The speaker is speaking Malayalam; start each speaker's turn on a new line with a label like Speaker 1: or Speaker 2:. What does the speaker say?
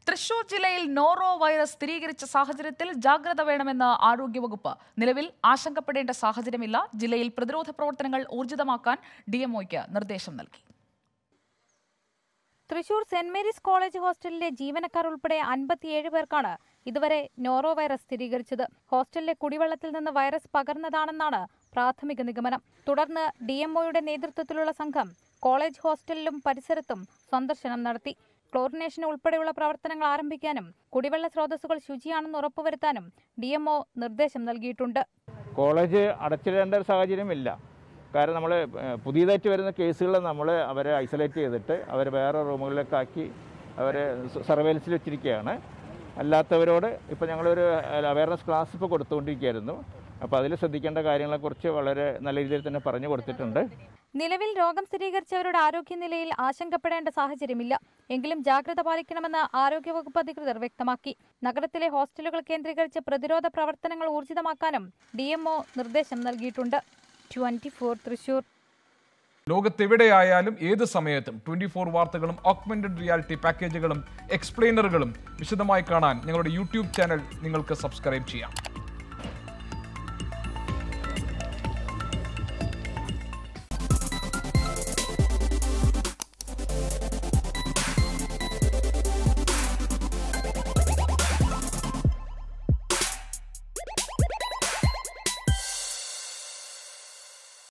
Speaker 1: തൃശൂർ ജില്ലയിൽ നോറോ വൈറസ് സ്ഥിരീകരിച്ച സാഹചര്യത്തിൽ ജാഗ്രത വേണമെന്ന് ആരോഗ്യവകുപ്പ് നിലവിൽ ആശങ്കപ്പെടേണ്ട സാഹചര്യമില്ല ജില്ലയിൽ പ്രതിരോധ പ്രവർത്തനങ്ങൾ ഊർജിതമാക്കാൻ ഡിഎംഒയ്ക്ക് നിർദ്ദേശം നൽകി
Speaker 2: തൃശൂർ സെന്റ് മേരീസ് കോളേജ് ഹോസ്റ്റലിലെ ജീവനക്കാർ ഉൾപ്പെടെ അൻപത്തിയേഴ് പേർക്കാണ് ഇതുവരെ നോറോ വൈറസ് സ്ഥിരീകരിച്ചത് ഹോസ്റ്റലിലെ കുടിവെള്ളത്തിൽ നിന്ന് വൈറസ് പകർന്നതാണെന്നാണ് പ്രാഥമിക നിഗമനം തുടർന്ന് ഡിഎംഒയുടെ നേതൃത്വത്തിലുള്ള സംഘം കോളേജ് ഹോസ്റ്റലിലും പരിസരത്തും സന്ദർശനം നടത്തി ക്ലോറിനേഷൻ ഉൾപ്പെടെയുള്ള പ്രവർത്തനങ്ങൾ ആരംഭിക്കാനും കുടിവെള്ള സ്രോതസ്സുകൾ ശുചിയാണെന്ന് ഉറപ്പുവരുത്താനും ഡിഎംഒ നിർദ്ദേശം നൽകിയിട്ടുണ്ട്
Speaker 3: കോളേജ് അടച്ചിടേണ്ട ഒരു സാഹചര്യമില്ല കാരണം നമ്മൾ പുതിയതായിട്ട് വരുന്ന കേസുകൾ നമ്മൾ അവരെ ഐസൊലേറ്റ് ചെയ്തിട്ട് അവരെ വേറെ റൂമുകളിലേക്കാക്കി അവരെ സർവേലൻസിൽ വെച്ചിരിക്കുകയാണ് അല്ലാത്തവരോട് ഇപ്പോൾ ഞങ്ങളൊരു അവയർനെസ് ക്ലാസ് ഇപ്പോൾ കൊടുത്തുകൊണ്ടിരിക്കുകയായിരുന്നു അപ്പോൾ അതിൽ ശ്രദ്ധിക്കേണ്ട കാര്യങ്ങളെക്കുറിച്ച് വളരെ നല്ല രീതിയിൽ തന്നെ പറഞ്ഞു കൊടുത്തിട്ടുണ്ട്
Speaker 2: നിലവിൽ രോഗം സ്ഥിരീകരിച്ചവരുടെ ആരോഗ്യനിലയിൽ ആശങ്കപ്പെടേണ്ട സാഹചര്യമില്ല എങ്കിലും ജാഗ്രത പാലിക്കണമെന്ന് ആരോഗ്യവകുപ്പ് അധികൃതർ വ്യക്തമാക്കി നഗരത്തിലെ ഹോസ്റ്റലുകൾ കേന്ദ്രീകരിച്ച് പ്രതിരോധ പ്രവർത്തനങ്ങൾ ഊർജിതമാക്കാനും ഡിഎംഒ നിർദ്ദേശം നൽകിയിട്ടുണ്ട് ട്വന്റി ഫോർ തൃശൂർ
Speaker 4: ലോകത്തെവിടെയായാലും ഏത് സമയത്തും ട്വന്റി ഫോർ വാർത്തകളും ഓഗ്മെന്റഡ് റിയാലിറ്റി പാക്കേജുകളും എക്സ്പ്ലെയിനറുകളും വിശദമായി കാണാൻ ഞങ്ങളുടെ യൂട്യൂബ് ചാനൽ നിങ്ങൾക്ക് സബ്സ്ക്രൈബ് ചെയ്യാം